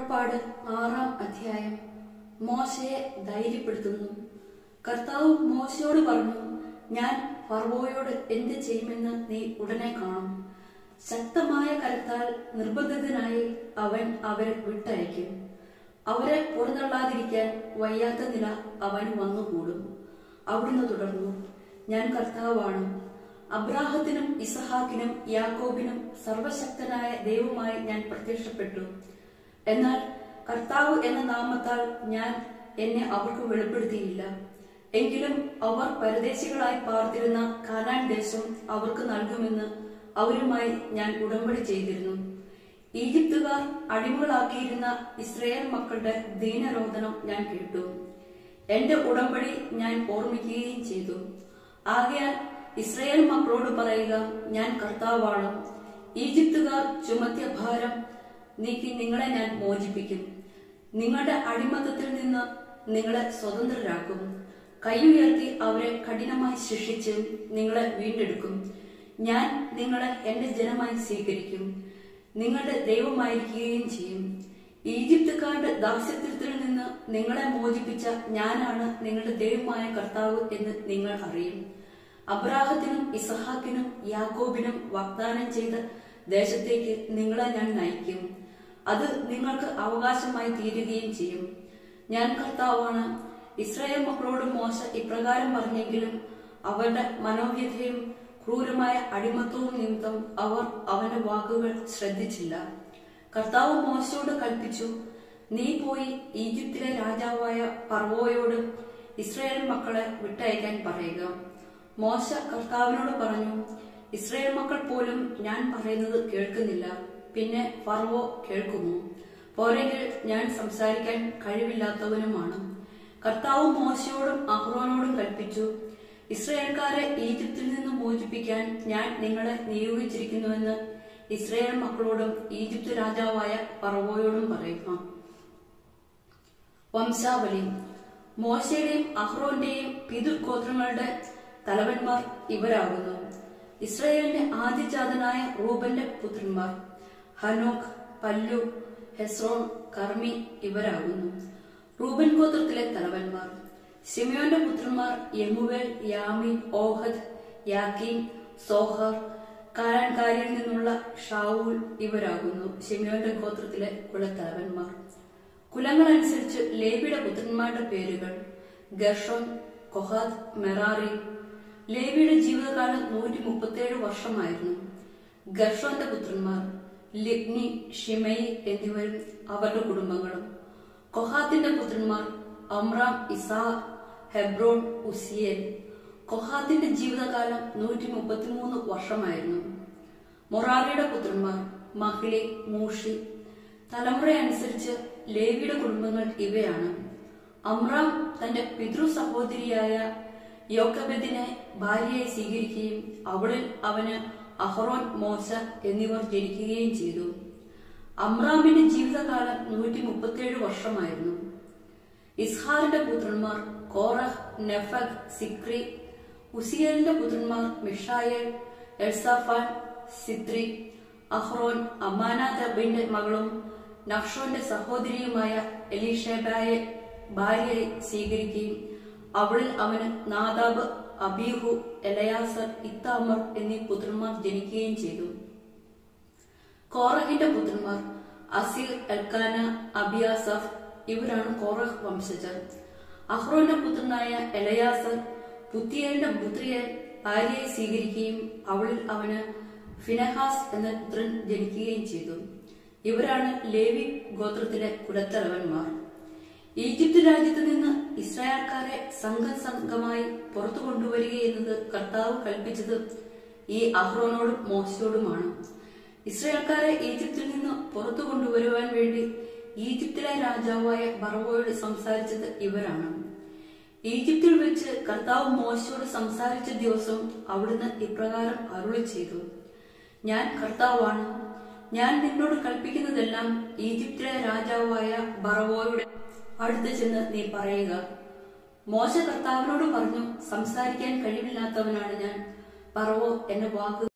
പുറപ്പാട് ആറാം അധ്യായം മോശയെ ധൈര്യപ്പെടുത്തുന്നു കർത്താവ് മോശയോട് പറഞ്ഞു ഞാൻ ഫർവോയോട് എന്ത് ചെയ്യുമെന്ന് നീ ഉടനെ കാണും ശക്തമായ കരത്താൽ നിർബന്ധിതനായി അവൻ അവരെ വിട്ടയക്കും അവരെ പുറന്തള്ളാതിരിക്കാൻ വയ്യാത്ത നില അവൻ വന്നുകൂടും അവിടുന്ന് തുടർന്നു ഞാൻ കർത്താവാണ് അബ്രാഹത്തിനും ഇസഹാക്കിനും യാക്കോബിനും സർവശക്തനായ ദൈവമായി ഞാൻ പ്രത്യക്ഷപ്പെട്ടു എന്നാൽ കർത്താവ് എന്ന നാമത്താൽ ഞാൻ എന്നെ അവർക്ക് വെളിപ്പെടുത്തിയില്ല എങ്കിലും അവർ പരദേശികളായി പാർത്തിരുന്ന കാനാൻ ദേശം അവർക്ക് നൽകുമെന്ന് അവരുമായി ഞാൻ ഉടമ്പടി ചെയ്തിരുന്നു ഈജിപ്തുകാർ അടിമകളാക്കിയിരുന്ന ഇസ്രയേൽ മക്കളുടെ ദീനരോധനം ഞാൻ കേട്ടു എന്റെ ഉടമ്പടി ഞാൻ ഓർമ്മിക്കുകയും ചെയ്തു ആകയാൽ ഇസ്രയേൽ മക്കളോട് പറയുക ഞാൻ കർത്താവാണ് ഈജിപ്തുകാർ ചുമത്തിയ ഭാരം നീക്കി നിങ്ങളെ ഞാൻ മോചിപ്പിക്കും നിങ്ങളുടെ അടിമത്തത്തിൽ നിന്ന് നിങ്ങളെ സ്വതന്ത്രരാക്കും കൈയുയർത്തി അവരെ കഠിനമായി ശിക്ഷിച്ച് നിങ്ങളെ വീണ്ടെടുക്കും ഞാൻ നിങ്ങളെ എന്റെ ജനമായി സ്വീകരിക്കും നിങ്ങളുടെ ദൈവമായിരിക്കുകയും ചെയ്യും ഈജിപ്തുകാരുടെ ദാസ്യത്വത്തിൽ നിന്ന് നിങ്ങളെ മോചിപ്പിച്ച ഞാനാണ് നിങ്ങളുടെ ദൈവമായ കർത്താവ് എന്ന് നിങ്ങൾ അറിയും അബ്രാഹത്തിനും ഇസഹാക്കിനും യാക്കോബിനും വാഗ്ദാനം ചെയ്ത ദേശത്തേക്ക് നിങ്ങളെ ഞാൻ നയിക്കും അത് നിങ്ങൾക്ക് അവകാശമായി തീരുകയും ചെയ്യും ഞാൻ കർത്താവാണ് ഇസ്രായേൽ മക്കളോട് മോശ ഇപ്രകാരം പറഞ്ഞെങ്കിലും അവരുടെ മനോവ്യഥയും ക്രൂരമായ അടിമത്വവും നിമിത്തം അവർ അവന്റെ വാക്കുകൾ ശ്രദ്ധിച്ചില്ല കർത്താവ് മോശയോട് കൽപ്പിച്ചു നീ പോയി ഈജിപ്തിലെ രാജാവായ പർവോയോട് ഇസ്രായേൽ മക്കളെ വിട്ടയക്കാൻ പറയുക മോശ കർത്താവിനോട് പറഞ്ഞു ഇസ്രായേൽ മക്കൾ പോലും ഞാൻ പറയുന്നത് കേൾക്കുന്നില്ല പിന്നെ ഫർവോ കേൾക്കുമോ പോരെങ്കിൽ ഞാൻ സംസാരിക്കാൻ കഴിവില്ലാത്തവനുമാണ് കർത്താവ് മോശയോടും അഹ്റോനോടും കൽപ്പിച്ചു ഇസ്രായേൽക്കാരെ ഈജിപ്തിൽ നിന്ന് മോചിപ്പിക്കാൻ ഞാൻ നിങ്ങളെ നിയോഗിച്ചിരിക്കുന്നുവെന്ന് ഇസ്രായേൽ മക്കളോടും ഈജിപ്ത് രാജാവായ പറവോയോടും പറയുക വംശാവലി മോശയുടെയും അഹ്റോന്റെയും പിതൃഗോത്രങ്ങളുടെ തലവന്മാർ ഇവരാകുന്നു ഇസ്രായേലിന്റെ ആദ്യജാതനായ റൂബന്റെ പുത്രന്മാർ ഹനോക്ക് പല്ലു ഹെസ്രോൺ കർമ്മി ഇവരാകുന്നു റൂബൻ ഗോത്രത്തിലെ തലവന്മാർ സിമിയോന്റെ പുത്രന്മാർ യമുവേൽ യാമിൻ ഓഹദ് യാക്കീൻ സോഹർ കാരാൻകാരിൽ നിന്നുള്ള ഷാവൂൽ ഇവരാകുന്നു ഷിമിയോന്റെ ഗോത്രത്തിലെ കുലത്തലവന്മാർ കുലങ്ങളനുസരിച്ച് ലേബിയുടെ പുത്രന്മാരുടെ പേരുകൾ ഗർഷോൻ കൊഹാദ് മെറാറി ലേബിയുടെ ജീവിതകാലം നൂറ്റി മുപ്പത്തിയേഴ് വർഷമായിരുന്നു ഗർഷോന്റെ പുത്രന്മാർ ലിഗ്നി ഷിമയി എന്നിവരും അവരുടെ കുടുംബങ്ങളും കൊഹാത്തിന്റെ പുത്രന്മാർ അമ്രാം ഇസാ ഹെബ്രോൺ ഉസിയേൽ കൊഹാത്തിന്റെ ജീവിതകാലം നൂറ്റി മുപ്പത്തിമൂന്ന് വർഷമായിരുന്നു മൊറാറിയുടെ പുത്രന്മാർ മഹിളി മൂഷി തലമുറ അനുസരിച്ച് ലേവിയുടെ കുടുംബങ്ങൾ ഇവയാണ് അമ്രാം തന്റെ പിതൃ സഹോദരിയായ യോക്കബദിനെ ഭാര്യയായി സ്വീകരിക്കുകയും അവളിൽ അവന് അഹ്റോൻ മോശ എന്നിവർ ജനിക്കുകയും ചെയ്തു അമ്രാമിന്റെ ജീവിതകാലം നൂറ്റി മുപ്പത്തിയേഴ് വർഷമായിരുന്നു ഇസ്ഹാറിന്റെ പുത്രന്മാർ കോറഹ് നെഫഗ് സിക്രി ഉസിയലിന്റെ പുത്രന്മാർ മിഷായേൽ എൽസാഫാൻ സിത്രി അഹ്റോൻ അമാനാദബിന്റെ മകളും നക്ഷോന്റെ സഹോദരിയുമായ എലീഷബായെ ഭാര്യയായി സ്വീകരിക്കുകയും അവളിൽ അവന് നാദാബ് അബീഹു എലയാസർ ഇത്താമർ എന്നീ പുത്രന്മാർ ജനിക്കുകയും ചെയ്തു കോറഹിന്റെ പുത്രന്മാർ അസീർ എൽക്കാന അബിയാസഫ് ഇവരാണ് കോറഹ് വംശജർ അഹ്റോന്റെ പുത്രനായ എലയാസർ പുത്തിയലിന്റെ പുത്രിയെ ഭാര്യയെ സ്വീകരിക്കുകയും അവളിൽ അവന് ഫിനഹാസ് എന്ന പുത്രൻ ജനിക്കുകയും ചെയ്തു ഇവരാണ് ലേവി ഗോത്രത്തിലെ കുലത്തലവന്മാർ ഈജിപ്ത് രാജ്യത്ത് നിന്ന് ഇസ്രായേൽക്കാരെ സംഘം സംഘമായി പുറത്തു കൊണ്ടുവരിക എന്നത് കർത്താവ് കൽപ്പിച്ചത് ഈ അഹ്റോനോടും മോശയോടുമാണ് ഇസ്രായേൽക്കാരെ ഈജിപ്തിൽ നിന്ന് പുറത്തു കൊണ്ടുവരുവാൻ വേണ്ടി ഈജിപ്തിലെ രാജാവായ ബറവോയോട് സംസാരിച്ചത് ഇവരാണ് ഈജിപ്തിൽ വെച്ച് കർത്താവ് മോശയോട് സംസാരിച്ച ദിവസം അവിടുന്ന് ഇപ്രകാരം അരുളി ചെയ്തു ഞാൻ കർത്താവാണ് ഞാൻ നിന്നോട് കൽപ്പിക്കുന്നതെല്ലാം ഈജിപ്തിലെ രാജാവായ ബറവോയുടെ അടുത്ത് ചെന്ന് നീ പറയുക മോശ കർത്താവിനോട് പറഞ്ഞു സംസാരിക്കാൻ കഴിവില്ലാത്തവനാണ് ഞാൻ പറവോ എന്റെ വാക്ക്